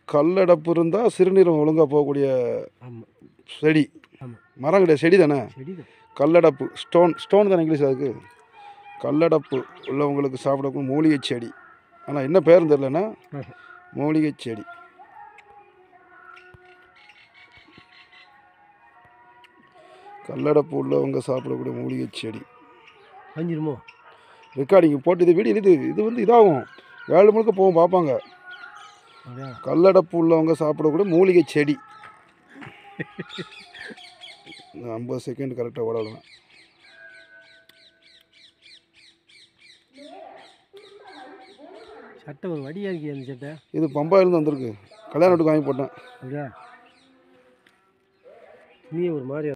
கல்லடப்பு இருந்தால் சிறுநீரம் ஒழுங்காக போகக்கூடிய ஆமாம் செடி ஆமாம் மரம் கிடையாது செடி தானே செடி தான் கல்லடப்பு ஸ்டோன் ஸ்டோன் தானே இங்கிலீஷ் அதுக்கு கல்லடப்பு உள்ளவங்களுக்கு சாப்பிடக்கூடிய மூலிகை செடி ஆனால் என்ன பேரும் தெரிலனா ஆஹா. மூலிகை செடி கல்லடப்பு உள்ளவங்க சாப்பிடக்கூடிய மூலிகை செடி அஞ்சிருமோ ரெக்கார்டிங் போட்டு இது வீடியோ இது இது வந்து இதாகும் வேலை முழுக்க போவோம் பார்ப்பாங்க அப்படியா கல்லடப்பு உள்ளவங்க சாப்பிடக்கூடிய மூலிகை செடி ஐம்பது செகண்ட் கரெக்டாக ஓடலாம் சட்டை ஒரு வடியாக இருக்கு அந்த சட்டை இது பம்பாயிலேருந்து வந்திருக்கு கல்யாண வீட்டுக்கு வாங்கி போட்டேன் அப்படியா துணியே ஒரு மாதிரி